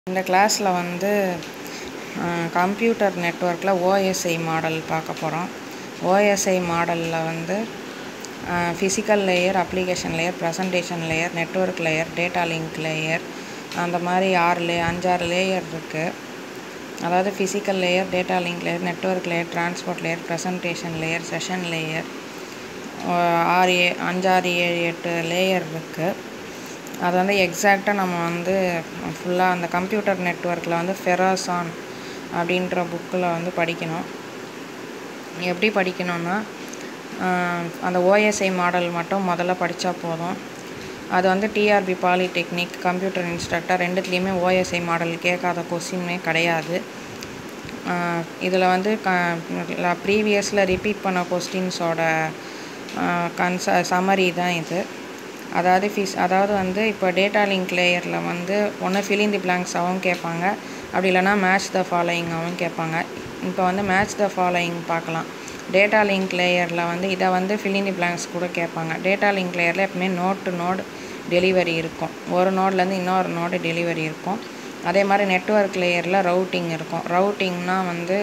இந்த கிளாஸில் வந்து கம்ப்யூட்டர் நெட்ஒர்க்கில் ஓஎஸ்ஐ மாடல் பார்க்க போகிறோம் ஓஎஸ்ஐ மாடலில் வந்து physical layer application layer presentation layer network layer data link layer அந்த மாதிரி ஆறு லே அஞ்சாறு லேயர் இருக்குது அதாவது physical layer data link layer network layer transport layer presentation layer session layer ஆறு ஏ அஞ்சாறு ஏழு எட்டு லேயர் இருக்குது அது வந்து எக்ஸாக்டாக நம்ம வந்து ஃபுல்லாக அந்த கம்ப்யூட்டர் நெட்ஒர்க்கில் வந்து ஃபெராசான் அப்படின்ற புக்கில் வந்து படிக்கணும் எப்படி படிக்கணும்னா அந்த ஓஎஸ்ஐ மாடல் மட்டும் முதல்ல படித்தா போதும் அது வந்து டிஆர்பி பாலிடெக்னிக் கம்ப்யூட்டர் இன்ஸ்ட்ரக்டர் ரெண்டுத்துலேயுமே ஓஎஸ்ஐ மாடல் கேட்காத கொஸ்டின்மே கிடையாது இதில் வந்து க ப்ரீவியஸில் ரிப்பீட் பண்ண கொஸ்டின்ஸோட கன்ச சமரி தான் இது அதாவது ஃபிஸ் அதாவது வந்து இப்போ டேட்டா லிங்க் லேயரில் வந்து ஒன்று ஃபிலிங் தி பிளாங்க்ஸாகவும் கேட்பாங்க அப்படி இல்லைனா மேட்ச் த ஃபாலோயிங்காகவும் கேட்பாங்க இப்போ வந்து மேட்ச் த ஃபாலோயிங் பார்க்கலாம் டேட்டா லிங்க் லேயரில் வந்து இதை வந்து ஃபிலிங் தி பிளாங்க்ஸ் கூட கேட்பாங்க டேட்டா லிங்க் லேயரில் எப்பவுமே நோட் டு நோட் டெலிவரி இருக்கும் ஒரு நோட்லேருந்து இன்னொரு நோடு டெலிவரி இருக்கும் அதே மாதிரி நெட்ஒர்க் லேயரில் ரவுட்டிங் இருக்கும் ரவுட்டிங்னால் வந்து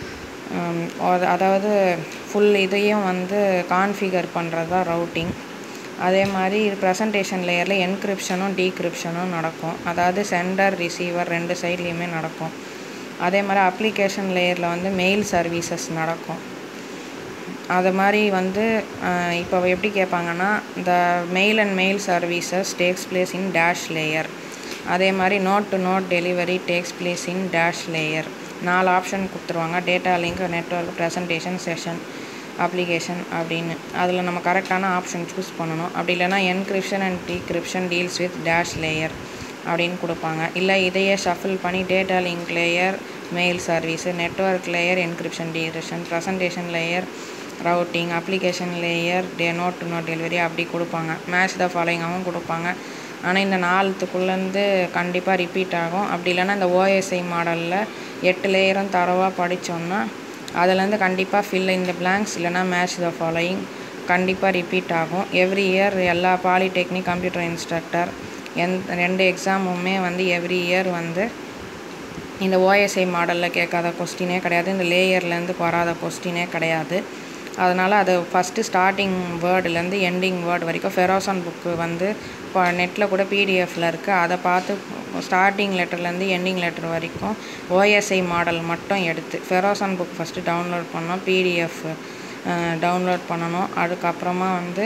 அதாவது ஃபுல் இதையும் வந்து கான்ஃபிகர் பண்ணுறது தான் ரவுட்டிங் அதே மாதிரி ப்ரெசன்டேஷன் லேயரில் என்கிரிப்ஷனும் டீக்ரிப்ஷனும் நடக்கும் அதாவது சென்டர் ரிசீவர் ரெண்டு சைட்லேயுமே நடக்கும் அதே மாதிரி அப்ளிகேஷன் லேயரில் வந்து மெயில் சர்வீசஸ் நடக்கும் அது மாதிரி வந்து இப்போ எப்படி கேட்பாங்கன்னா இந்த mail and mail services takes place in dash layer அதே மாதிரி node to node delivery takes place in dash layer நாலு ஆப்ஷன் கொடுத்துருவாங்க data link network presentation session application அப்படின்னு அதில் நம்ம கரெக்டான ஆப்ஷன் சூஸ் பண்ணணும் அப்படி இல்லைனா encryption and decryption deals with dash layer அப்படின்னு கொடுப்பாங்க இல்லை இதையே ஷஃபில் பண்ணி data link layer mail service network layer encryption decryption presentation layer routing application layer day note to node delivery அப்படி கொடுப்பாங்க மேட்ச் த ஃபாலோயிங்காகவும் கொடுப்பாங்க ஆனால் இந்த நாலுத்துக்குள்ளேருந்து கண்டிப்பாக ரிப்பீட் ஆகும் அப்படி இல்லைனா இந்த ஓஎஸ்ஐ மாடலில் எட்டு லேயரும் தரவாக படித்தோம்னா அதுலேருந்து கண்டிப்பாக ஃபில் இந்த பிளாங்க்ஸ் இல்லைனா மேட்ச் த ஃபாலோயிங் கண்டிப்பாக ரிப்பீட் ஆகும் எவ்ரி இயர் எல்லா பாலிடெக்னிக் கம்ப்யூட்டர் இன்ஸ்ட்ரக்டர் எந் ரெண்டு எக்ஸாமுமே வந்து எவ்ரி இயர் வந்து இந்த ஓஎஸ்ஐ மாடலில் கேட்காத கொஸ்டினே கிடையாது இந்த லேயர்லேருந்து வராத கொஸ்டினே கிடையாது அதனால் அது ஃபஸ்ட்டு ஸ்டார்டிங் வேர்டுலேருந்து எண்டிங் வேர்டு வரைக்கும் ஃபெரோசான் புக்கு வந்து இப்போ நெட்டில் கூட பிடிஎஃப்பில் இருக்குது அதை பார்த்து ஸ்டார்டிங் லெட்டர்லேருந்து எண்டிங் லெட்டர் வரைக்கும் ஓஎஸ்ஐ மாடல் மட்டும் எடுத்து ஃபெரோசான் புக் ஃபஸ்ட்டு டவுன்லோட் பண்ணோம் பிடிஎஃப் டவுன்லோட் பண்ணணும் அதுக்கப்புறமா வந்து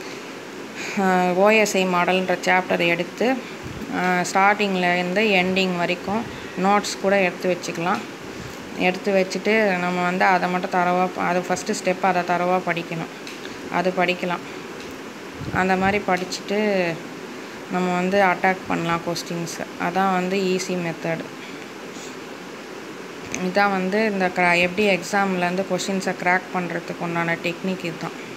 ஓஎஸ்ஐ மாடல்ன்ற சாப்டர் எடுத்து ஸ்டார்டிங்லேருந்து எண்டிங் வரைக்கும் நோட்ஸ் கூட எடுத்து வச்சுக்கலாம் எடுத்து வச்சுட்டு நம்ம வந்து அதை மட்டும் தரவாக அது ஃபஸ்ட்டு ஸ்டெப் அதை தரவாக படிக்கணும் அது படிக்கலாம் அந்த மாதிரி படிச்சுட்டு நம்ம வந்து அட்டாக் பண்ணலாம் கொஸ்டின்ஸை அதான் வந்து ஈஸி மெத்தடு இதான் வந்து இந்த க்ரா எப்படி எக்ஸாம்லேருந்து கொஷின்ஸை க்ராக் பண்ணுறதுக்கு உண்டான டெக்னிக் இதுதான்